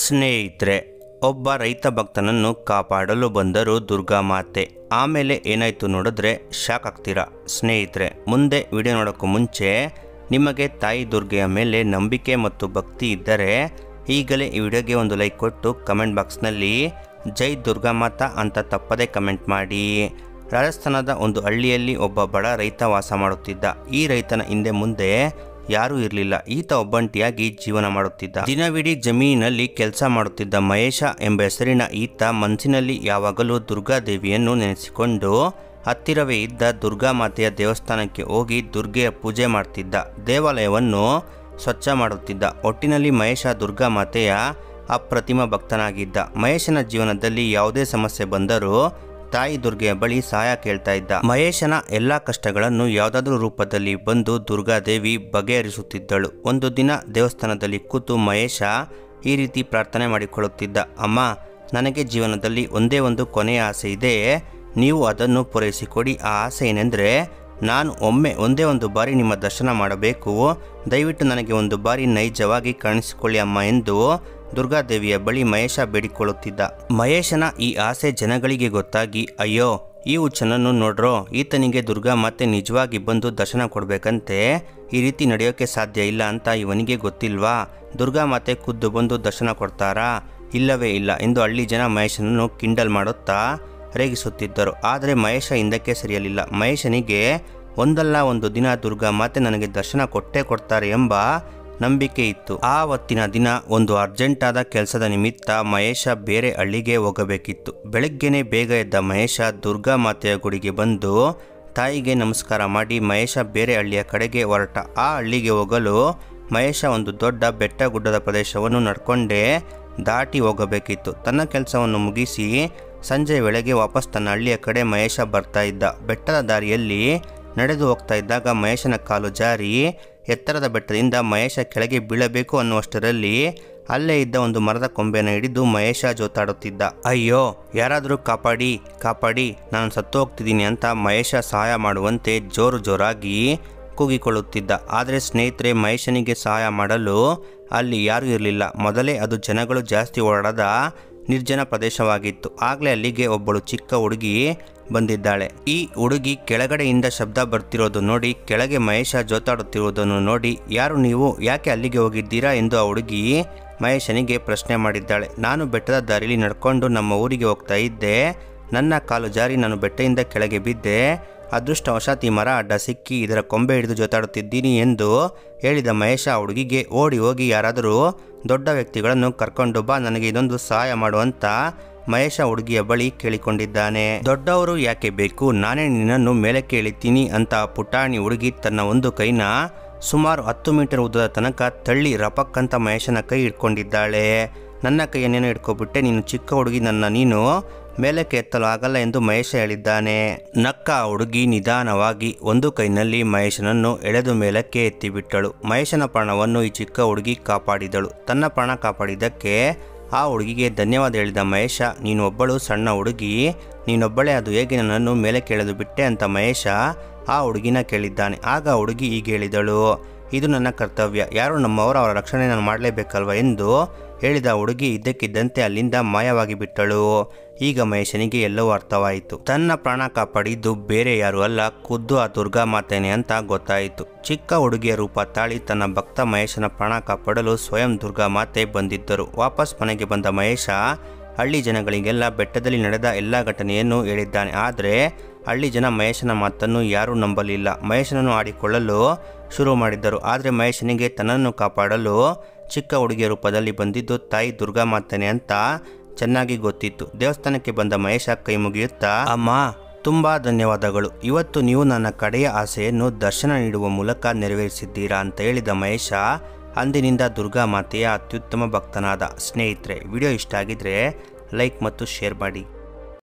ಸ್ನೇಹಿತರೆ ಒಬ್ಬ ರೈತ ಭಕ್ತನನ್ನು ಕಾಪಾಡಲು ಬಂದರು ದುರ್ಗಾಮಾತೆ ಆಮೇಲೆ ಏನಾಯ್ತು ನೋಡಿದ್ರೆ ಶಾಕ್ ಆಗ್ತೀರಾ ಸ್ನೇಹಿತರೆ ಮುಂದೆ ವಿಡಿಯೋ ನೋಡೋಕ್ಕೂ ಮುಂಚೆ ನಿಮಗೆ ತಾಯಿ ದುರ್ಗೆಯ ಮೇಲೆ ನಂಬಿಕೆ ಮತ್ತು ಭಕ್ತಿ ಇದ್ದರೆ ಈಗಲೇ ಈ ವಿಡಿಯೋಗೆ ಒಂದು ಲೈಕ್ ಕೊಟ್ಟು ಕಮೆಂಟ್ ಬಾಕ್ಸ್ನಲ್ಲಿ ಜೈ ದುರ್ಗಾಮಾತಾ ಅಂತ ತಪ್ಪದೇ ಕಮೆಂಟ್ ಮಾಡಿ ರಾಜಸ್ಥಾನದ ಒಂದು ಹಳ್ಳಿಯಲ್ಲಿ ಒಬ್ಬ ಬಡ ರೈತ ವಾಸ ಮಾಡುತ್ತಿದ್ದ ಈ ರೈತನ ಹಿಂದೆ ಮುಂದೆ ಯಾರೂ ಇರಲಿಲ್ಲ ಈತ ಒಬ್ಬಂಟಿಯಾಗಿ ಜೀವನ ಮಾಡುತ್ತಿದ್ದ ದಿನವಿಡೀ ಜಮೀನಿನಲ್ಲಿ ಕೆಲಸ ಮಾಡುತ್ತಿದ್ದ ಮಹೇಶ ಎಂಬ ಹೆಸರಿನ ಈತ ಮನಸ್ಸಿನಲ್ಲಿ ಯಾವಾಗಲೂ ದುರ್ಗಾದೇವಿಯನ್ನು ನೆನೆಸಿಕೊಂಡು ಹತ್ತಿರವೇ ಇದ್ದ ದುರ್ಗಾಮಾತೆಯ ದೇವಸ್ಥಾನಕ್ಕೆ ಹೋಗಿ ದುರ್ಗೆಯ ಪೂಜೆ ಮಾಡ್ತಿದ್ದ ದೇವಾಲಯವನ್ನು ಸ್ವಚ್ಛ ಮಾಡುತ್ತಿದ್ದ ಒಟ್ಟಿನಲ್ಲಿ ಮಹೇಶ ದುರ್ಗಾಮಾತೆಯ ಅಪ್ರತಿಮ ಭಕ್ತನಾಗಿದ್ದ ಮಹೇಶನ ಜೀವನದಲ್ಲಿ ಯಾವುದೇ ಸಮಸ್ಯೆ ಬಂದರೂ ತಾಯಿ ದುರ್ಗೆಯ ಬಳಿ ಸಹಾಯ ಕೇಳ್ತಾ ಇದ್ದ ಮಹೇಶನ ಎಲ್ಲಾ ಕಷ್ಟಗಳನ್ನು ಯಾವುದಾದ್ರೂ ರೂಪದಲ್ಲಿ ಬಂದು ದುರ್ಗಾದೇವಿ ಬಗೆಹರಿಸುತ್ತಿದ್ದಳು ಒಂದು ದಿನ ದೇವಸ್ಥಾನದಲ್ಲಿ ಕೂತು ಮಹೇಶ ಈ ರೀತಿ ಪ್ರಾರ್ಥನೆ ಮಾಡಿಕೊಳ್ಳುತ್ತಿದ್ದ ಅಮ್ಮ ನನಗೆ ಜೀವನದಲ್ಲಿ ಒಂದೇ ಒಂದು ಕೊನೆಯ ಆಸೆ ಇದೆ ನೀವು ಅದನ್ನು ಪೂರೈಸಿಕೊಡಿ ಆ ಆಸೆ ಏನೆಂದರೆ ನಾನು ಒಮ್ಮೆ ಒಂದೇ ಒಂದು ಬಾರಿ ನಿಮ್ಮ ದರ್ಶನ ಮಾಡಬೇಕು ದಯವಿಟ್ಟು ನನಗೆ ಒಂದು ಬಾರಿ ನೈಜವಾಗಿ ಕಾಣಿಸಿಕೊಳ್ಳಿ ಅಮ್ಮ ಎಂದು ದುರ್ಗಾದೇವಿಯ ಬಳಿ ಮಹೇಶ ಬೇಡಿಕೊಳ್ಳುತ್ತಿದ್ದ ಮಹೇಶನ ಈ ಆಸೆ ಜನಗಳಿಗೆ ಗೊತ್ತಾಗಿ ಅಯ್ಯೋ ಈ ಹುಚ್ಚನನ್ನು ನೋಡ್ರೋ ಈತನಿಗೆ ದುರ್ಗಾ ಮತ್ತೆ ನಿಜವಾಗಿ ಬಂದು ದರ್ಶನ ಕೊಡಬೇಕಂತೆ ಈ ರೀತಿ ನಡೆಯೋಕೆ ಸಾಧ್ಯ ಇಲ್ಲ ಅಂತ ಇವನಿಗೆ ಗೊತ್ತಿಲ್ವಾ ದುರ್ಗಾ ಮಾತೆ ಖುದ್ದು ಬಂದು ದರ್ಶನ ಕೊಡ್ತಾರಾ ಇಲ್ಲವೇ ಇಲ್ಲ ಎಂದು ಹಳ್ಳಿ ಜನ ಮಹೇಶನನ್ನು ಕಿಂಡಲ್ ಮಾಡುತ್ತಾ ರೇಗಿಸುತ್ತಿದ್ದರು ಆದರೆ ಮಹೇಶ ಹಿಂದಕ್ಕೆ ಸರಿಯಲಿಲ್ಲ ಮಹೇಶನಿಗೆ ಒಂದಲ್ಲ ಒಂದು ದಿನ ದುರ್ಗಾ ಮಾತೆ ನನಗೆ ದರ್ಶನ ಕೊಟ್ಟೇ ಕೊಡ್ತಾರೆ ಎಂಬ ನಂಬಿಕೆ ಇತ್ತು ಆ ಹೊತ್ತಿನ ದಿನ ಒಂದು ಅರ್ಜೆಂಟಾದ ಕೆಲಸದ ನಿಮಿತ್ತ ಮಹೇಶ ಬೇರೆ ಹಳ್ಳಿಗೆ ಹೋಗಬೇಕಿತ್ತು ಬೆಳಗ್ಗೆನೆ ಬೇಗ ಎದ್ದ ಮಹೇಶ ದುರ್ಗಾ ಮಾತೆಯ ಗುಡಿಗೆ ಬಂದು ತಾಯಿಗೆ ನಮಸ್ಕಾರ ಮಾಡಿ ಮಹೇಶ ಬೇರೆ ಹಳ್ಳಿಯ ಕಡೆಗೆ ಹೊರಟ ಆ ಹಳ್ಳಿಗೆ ಹೋಗಲು ಮಹೇಶ ಒಂದು ದೊಡ್ಡ ಬೆಟ್ಟ ಗುಡ್ಡದ ಪ್ರದೇಶವನ್ನು ನಡ್ಕೊಂಡೇ ದಾಟಿ ಹೋಗಬೇಕಿತ್ತು ತನ್ನ ಕೆಲಸವನ್ನು ಮುಗಿಸಿ ಸಂಜೆ ವೇಳೆಗೆ ವಾಪಸ್ ತನ್ನ ಹಳ್ಳಿಯ ಕಡೆ ಮಹೇಶ ಬರ್ತಾ ಇದ್ದ ಬೆಟ್ಟದ ದಾರಿಯಲ್ಲಿ ನಡೆದು ಹೋಗ್ತಾ ಇದ್ದಾಗ ಮಹೇಶನ ಕಾಲು ಜಾರಿ ಎತ್ತರದ ಬೆಟ್ಟದಿಂದ ಮಹೇಶ ಕೆಳಗೆ ಬೀಳಬೇಕು ಅನ್ನುವಷ್ಟರಲ್ಲಿ ಅಲ್ಲೇ ಇದ್ದ ಒಂದು ಮರದ ಕೊಂಬೆಯನ್ನು ಹಿಡಿದು ಮಹೇಶ ಜೋತಾಡುತ್ತಿದ್ದ ಅಯ್ಯೋ ಯಾರಾದರೂ ಕಾಪಾಡಿ ಕಾಪಾಡಿ ನಾನು ಸತ್ತು ಹೋಗ್ತಿದ್ದೀನಿ ಅಂತ ಮಹೇಶ ಸಹಾಯ ಮಾಡುವಂತೆ ಜೋರು ಜೋರಾಗಿ ಕೂಗಿಕೊಳ್ಳುತ್ತಿದ್ದ ಆದರೆ ಸ್ನೇಹಿತರೆ ಮಹೇಶನಿಗೆ ಸಹಾಯ ಮಾಡಲು ಅಲ್ಲಿ ಯಾರೂ ಇರಲಿಲ್ಲ ಮೊದಲೇ ಅದು ಜನಗಳು ಜಾಸ್ತಿ ಓಡಾಡದ ನಿರ್ಜನ ಪ್ರದೇಶವಾಗಿತ್ತು ಆಗಲೇ ಅಲ್ಲಿಗೆ ಒಬ್ಬಳು ಚಿಕ್ಕ ಹುಡುಗಿ ಬಂದಿದ್ದಾಳೆ ಈ ಹುಡುಗಿ ಕೆಳಗಡೆಯಿಂದ ಶಬ್ದ ಬರ್ತಿರೋದು ನೋಡಿ ಕೆಳಗೆ ಮಹೇಶ ಜೋತಾಡುತ್ತಿರುವುದನ್ನು ನೋಡಿ ಯಾರು ನೀವು ಯಾಕೆ ಅಲ್ಲಿಗೆ ಹೋಗಿದ್ದೀರಾ ಎಂದು ಆ ಹುಡುಗಿ ಮಹೇಶನಿಗೆ ಪ್ರಶ್ನೆ ಮಾಡಿದ್ದಾಳೆ ನಾನು ಬೆಟ್ಟದ ದಾರಿಲಿ ನಡ್ಕೊಂಡು ನಮ್ಮ ಊರಿಗೆ ಹೋಗ್ತಾ ಇದ್ದೆ ನನ್ನ ಕಾಲು ಜಾರಿ ನಾನು ಬೆಟ್ಟದಿಂದ ಕೆಳಗೆ ಬಿದ್ದೆ ಅದೃಷ್ಟವಶಾತ್ ಈ ಮರ ಅಡ್ಡ ಸಿಕ್ಕಿ ಇದರ ಕೊಂಬೆ ಹಿಡಿದು ಜೋತಾಡುತ್ತಿದ್ದೀನಿ ಎಂದು ಹೇಳಿದ ಮಹೇಶ ಆ ಹುಡುಗಿಗೆ ಓಡಿ ಹೋಗಿ ಯಾರಾದರೂ ದೊಡ್ಡ ವ್ಯಕ್ತಿಗಳನ್ನು ಕರ್ಕೊಂಡು ಬಾ ನನಗೆ ಇದೊಂದು ಸಹಾಯ ಮಾಡುವಂತ ಮಹೇಶ ಹುಡುಗಿಯ ಬಳಿ ಕೇಳಿಕೊಂಡಿದ್ದಾನೆ ದೊಡ್ಡವರು ಯಾಕೆ ಬೇಕು ನಾನೇ ನಿನ್ನನ್ನು ಮೇಲಕ್ಕೆ ಇಳಿತೀನಿ ಅಂತ ಪುಟಾಣಿ ಹುಡುಗಿ ತನ್ನ ಒಂದು ಕೈನ ಸುಮಾರು ಹತ್ತು ಮೀಟರ್ ಉದ್ದದ ತನಕ ತಳ್ಳಿ ರಪಕ್ ಅಂತ ಮಹೇಶನ ಕೈ ಹಿಡ್ಕೊಂಡಿದ್ದಾಳೆ ನನ್ನ ಕೈಯನ್ನೇನೋ ಹಿಡ್ಕೊಬಿಟ್ಟೆ ನೀನು ಚಿಕ್ಕ ಹುಡುಗಿ ನನ್ನ ನೀನು ಮೇಲಕ್ಕೆ ಎತ್ತಲು ಆಗಲ್ಲ ಎಂದು ಮಹೇಶ ಹೇಳಿದ್ದಾನೆ ನಕ್ಕ ಆ ಹುಡುಗಿ ನಿಧಾನವಾಗಿ ಒಂದು ಕೈನಲ್ಲಿ ಮಹೇಶನನ್ನು ಎಳೆದು ಮೇಲಕ್ಕೆ ಎತ್ತಿಬಿಟ್ಟಳು ಮಹೇಶನ ಪ್ರಾಣವನ್ನು ಈ ಚಿಕ್ಕ ಹುಡುಗಿ ಕಾಪಾಡಿದಳು ತನ್ನ ಪ್ರಾಣ ಕಾಪಾಡಿದ್ದಕ್ಕೆ ಆ ಹುಡುಗಿಗೆ ಧನ್ಯವಾದ ಹೇಳಿದ ಮಹೇಶ ನೀನು ಒಬ್ಬಳು ಸಣ್ಣ ಹುಡುಗಿ ನೀನೊಬ್ಬಳೇ ಅದು ಹೇಗೆ ನನ್ನನ್ನು ಮೇಲೆ ಕೆಳೆದು ಬಿಟ್ಟೆ ಅಂತ ಮಹೇಶ ಆ ಹುಡುಗಿನ ಕೇಳಿದ್ದಾನೆ ಆಗ ಆ ಹುಡುಗಿ ಹೀಗೆ ಹೇಳಿದಳು ಇದು ನನ್ನ ಕರ್ತವ್ಯ ಯಾರು ನಮ್ಮವರ ಅವರ ರಕ್ಷಣೆ ನಾನು ಮಾಡಲೇಬೇಕಲ್ವ ಎಂದು ಹೇಳಿದ ಹುಡುಗಿ ಇದ್ದಕ್ಕಿದ್ದಂತೆ ಅಲ್ಲಿಂದ ಮಾಯವಾಗಿ ಬಿಟ್ಟಳು ಈಗ ಮಹೇಶನಿಗೆ ಎಲ್ಲವೂ ಅರ್ಥವಾಯಿತು ತನ್ನ ಪ್ರಾಣ ಕಾಪಾಡಿದ್ದು ಬೇರೆ ಯಾರು ಅಲ್ಲ ಖುದ್ದು ಆ ದುರ್ಗಾ ಮಾತೇನೆ ಅಂತ ಗೊತ್ತಾಯಿತು ಚಿಕ್ಕ ಹುಡುಗಿಯ ರೂಪ ತಾಳಿ ತನ್ನ ಭಕ್ತ ಮಹೇಶನ ಪ್ರಾಣ ಕಾಪಾಡಲು ಸ್ವಯಂ ದುರ್ಗಾ ಮಾತೆ ಬಂದಿದ್ದರು ವಾಪಸ್ ಮನೆಗೆ ಬಂದ ಮಹೇಶ ಹಳ್ಳಿ ಜನಗಳಿಗೆಲ್ಲ ಬೆಟ್ಟದಲ್ಲಿ ನಡೆದ ಎಲ್ಲ ಘಟನೆಯನ್ನು ಹೇಳಿದ್ದಾನೆ ಆದರೆ ಹಳ್ಳಿ ಜನ ಮಹೇಶನ ಮಾತನ್ನು ಯಾರೂ ನಂಬಲಿಲ್ಲ ಮಹೇಶನನ್ನು ಆಡಿಕೊಳ್ಳಲು ಶುರು ಮಾಡಿದ್ದರು ಆದರೆ ಮಹೇಶನಿಗೆ ತನ್ನನ್ನು ಕಾಪಾಡಲು ಚಿಕ್ಕ ಹುಡುಗಿಯ ರೂಪದಲ್ಲಿ ಬಂದಿದ್ದು ತಾಯಿ ದುರ್ಗಾ ಮಾತನೆ ಅಂತ ಚೆನ್ನಾಗಿ ಗೊತ್ತಿತ್ತು ದೇವಸ್ಥಾನಕ್ಕೆ ಬಂದ ಮಹೇಶ ಕೈ ಮುಗಿಯುತ್ತಾ ಅಮ್ಮ ತುಂಬಾ ಧನ್ಯವಾದಗಳು ಇವತ್ತು ನೀವು ನನ್ನ ಕಡೆಯ ಆಸೆಯನ್ನು ದರ್ಶನ ನೀಡುವ ಮೂಲಕ ನೆರವೇರಿಸಿದ್ದೀರಾ ಅಂತ ಹೇಳಿದ ಮಹೇಶ ಅಂದಿನಿಂದ ದುರ್ಗಾ ಮಾತೆಯ ಅತ್ಯುತ್ತಮ ಭಕ್ತನಾದ ಸ್ನೇಹಿತರೆ ವಿಡಿಯೋ ಇಷ್ಟ ಆಗಿದ್ರೆ ಲೈಕ್ ಮತ್ತು ಶೇರ್ ಮಾಡಿ